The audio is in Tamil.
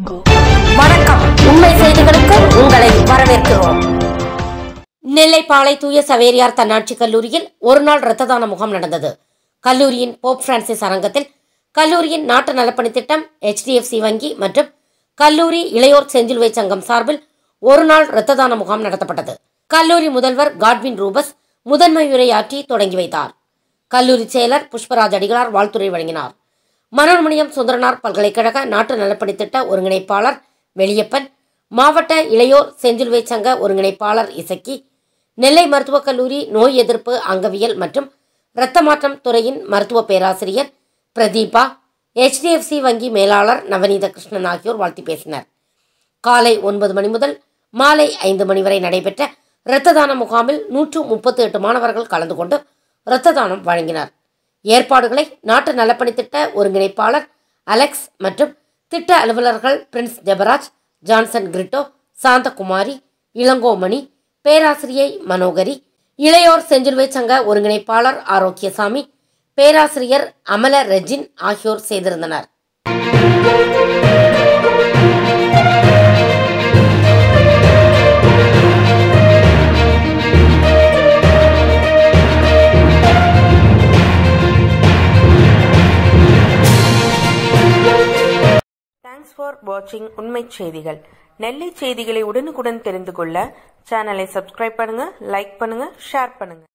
வணக்கம் உண்மை செய்திகளுக்கு உங்களை வரவேற்கிறோம் நெல்லைப்பாளை தூய சவேரியார் தன்னாட்சி கல்லூரியில் ஒருநாள் இரத்த தான முகாம் நடந்தது கல்லூரியின் போப் பிரான்சிஸ் அரங்கத்தில் கல்லூரியின் நாட்டு நலப்பணி திட்டம் HDFC வங்கி மற்றும் கல்லூரி இளையோர் செஞ்சிலுவை சங்கம் சார்பில் ஒருநாள் இரத்த தான முகாம் நடத்தப்பட்டது கல்லூரி முதல்வர் காட்வின் ரூபஸ் முதன்மை உரையாற்றி தொடங்கி வைத்தார் கல்லூரி செயலர் புஷ்பராஜ் அடிகளார் வாழ்த்துரை வழங்கினார் மனோன்மணியம் சுந்தரனார் பல்கலைக்கழக நாட்டு நலப்பணி திட்ட ஒருங்கிணைப்பாளர் வெளியப்பன் மாவட்ட இளையோர் செஞ்சிலுவை சங்க ஒருங்கிணைப்பாளர் இசக்கி நெல்லை மருத்துவக் கல்லூரி நோய் எதிர்ப்பு அங்கவியல் மற்றும் இரத்த மாற்றம் துறையின் மருத்துவ பேராசிரியர் பிரதீபா HDFC வங்கி மேலாளர் நவநீத கிருஷ்ணன் ஆகியோர் வாழ்த்தி பேசினர் காலை ஒன்பது மணி முதல் மாலை ஐந்து மணி வரை நடைபெற்ற இரத்த தான முகாமில் நூற்று முப்பத்தி எட்டு மாணவர்கள் கலந்து கொண்டு இரத்த தானம் வழங்கினர் ஏற்பாடுகளை நாட்டு நலப்பணி திட்ட ஒருங்கிணைப்பாளர் அலெக்ஸ் மற்றும் திட்ட அலுவலர்கள் பிரின்ஸ் ஜெபராஜ் ஜான்சன் கிரிட்டோ சாந்தகுமாரி இளங்கோமணி பேராசிரியை மனோகரி இளையோர் செஞ்சிலுவை சங்க ஒருங்கிணைப்பாளர் ஆரோக்கியசாமி பேராசிரியர் அமல ரெஜின் ஆகியோர் செய்திருந்தனர் தேங்க்ஸ் ஃபார் வாட்சிங் உண்மை செய்திகள் நெல்லை செய்திகளை உடனுக்குடன் தெரிந்து கொள்ள சேனலை சப்ஸ்கிரைப் பண்ணுங்க லைக் பண்ணுங்க ஷேர் பண்ணுங்க